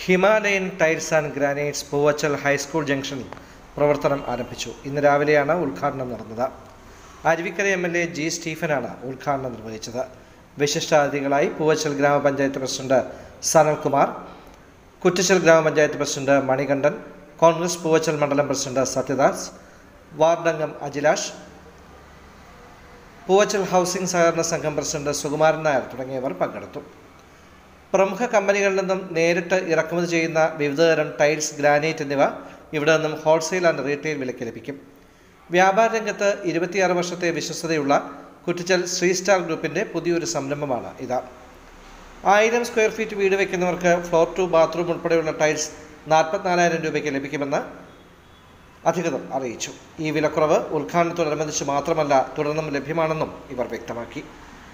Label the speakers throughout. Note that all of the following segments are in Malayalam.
Speaker 1: Himalayan tiles and granites Poovachal high school ജംഗ്ഷനിൽ പ്രവർത്തനം ആരംഭിച്ചു ഇന്ന് രാവിലെയാണ് ഉദ്ഘാടനം നടന്നത് Aruvikkara M L A G സ്റ്റീഫനാണ് ഉദ്ഘാടനം നിർവഹിച്ചത് വിശിഷ്ടാതിഥികളായി പൂവച്ചൽ ഗ്രാമപഞ്ചായത്ത് പ്രസിഡന്റ് സനൽകുമാർ കുറ്റിച്ചൽ ഗ്രാമപഞ്ചായത്ത് പ്രസിഡന്റ് മണികണ്ഠൻ കോൺഗ്രസ് പൂവച്ചൽ മണ്ഡലം പ്രസിഡന്റ് സത്യദാസ് വാർഡംഗം അജിലാഷ് പൂവച്ചൽ ഹൗസിംഗ് സഹകരണ സംഘം പ്രസിഡന്റ് സുകുമാരൻ നായർ തുടങ്ങിയവർ പങ്കെടുത്തു പ്രമുഖ കമ്പനികളിൽ നിന്നും നേരിട്ട് ഇറക്കുമതി ചെയ്യുന്ന വിവിധതരം ടൈൽസ് ഗ്രാനൈറ്റ് എന്നിവ ഇവിടെ നിന്നും ഹോൾസെയിൽ ആൻഡ് റീറ്റെയിൽ വിലയ്ക്ക് ലഭിക്കും വ്യാപാര രംഗത്ത് ഇരുപത്തിയാറ് വർഷത്തെ വിശ്വസ്തതയുള്ള കുറ്റിച്ചൽ ശ്രീ സ്റ്റാർ ഗ്രൂപ്പിൻ്റെ പുതിയൊരു സംരംഭമാണ് ഇത് ആയിരം സ്ക്വയർ ഫീറ്റ് വീട് വയ്ക്കുന്നവർക്ക് ഫ്ലോർ ടു ബാത്റൂം ഉൾപ്പെടെയുള്ള ടൈൽസ് നാൽപ്പത്തിനാലായിരം രൂപയ്ക്ക് ലഭിക്കുമെന്ന് അധികൃതർ അറിയിച്ചു ഈ വിലക്കുറവ് ഉദ്ഘാടനത്തോടനുബന്ധിച്ച് മാത്രമല്ല തുടർന്നും ലഭ്യമാണെന്നും ഇവർ വ്യക്തമാക്കി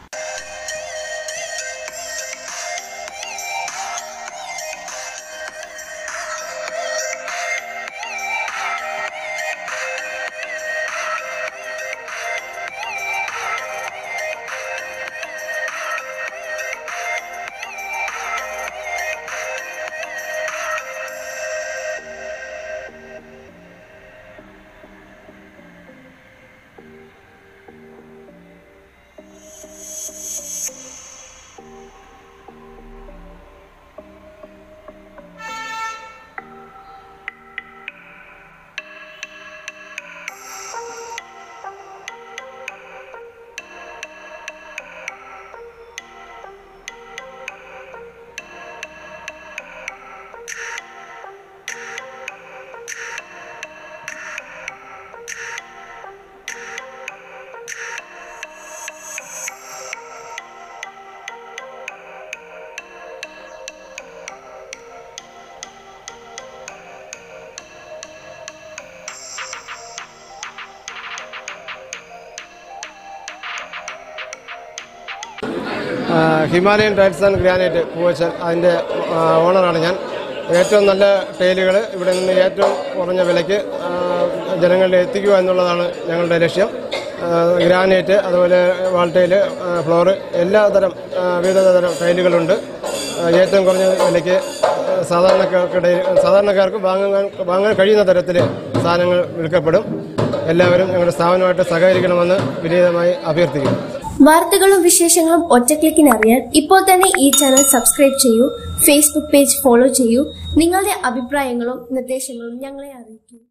Speaker 2: ആ, Himalayan tiles and granite Poovachal അതിൻ്റെ ആ, ഓണറാണ് ഞാൻ ഏറ്റവും നല്ല ടൈലുകൾ ഇവിടെ നിന്ന് ഏറ്റവും കുറഞ്ഞ വിലയ്ക്ക് ആ, ജനങ്ങളിൽ എത്തിക്കുക എന്നുള്ളതാണ് ഞങ്ങളുടെ ലക്ഷ്യം ആ, ഗ്രാനൈറ്റ് അതുപോലെ വാൾട്ടൈല് ആ, ഫ്ലോറ് എല്ലാ തരം ആ, വിവിധ തരം ടൈലുകളുണ്ട് ആ, ഏറ്റവും കുറഞ്ഞ വിലയ്ക്ക് ആ, സാധാരണക്കാർക്കിടയിൽ സാധാരണക്കാർക്ക് വാങ്ങാൻ വാങ്ങാൻ കഴിയുന്ന തരത്തിൽ സാധനങ്ങൾ വിൽക്കപ്പെടും എല്ലാവരും ഞങ്ങളുടെ സ്ഥാപനമായിട്ട് സഹകരിക്കണമെന്ന് വിനീതമായി അഭ്യർത്ഥിക്കുന്നു
Speaker 3: വാർത്തകളും വിശേഷങ്ങളും ഒറ്റ ക്ലിക്കിന് അറിയാൻ ഇപ്പോൾ തന്നെ ഈ ചാനൽ സബ്സ്ക്രൈബ് ചെയ്യൂ ഫേസ്ബുക്ക് പേജ് ഫോളോ ചെയ്യൂ നിങ്ങളുടെ അഭിപ്രായങ്ങളും നിർദ്ദേശങ്ങളും ഞങ്ങളെ അറിയിക്കൂ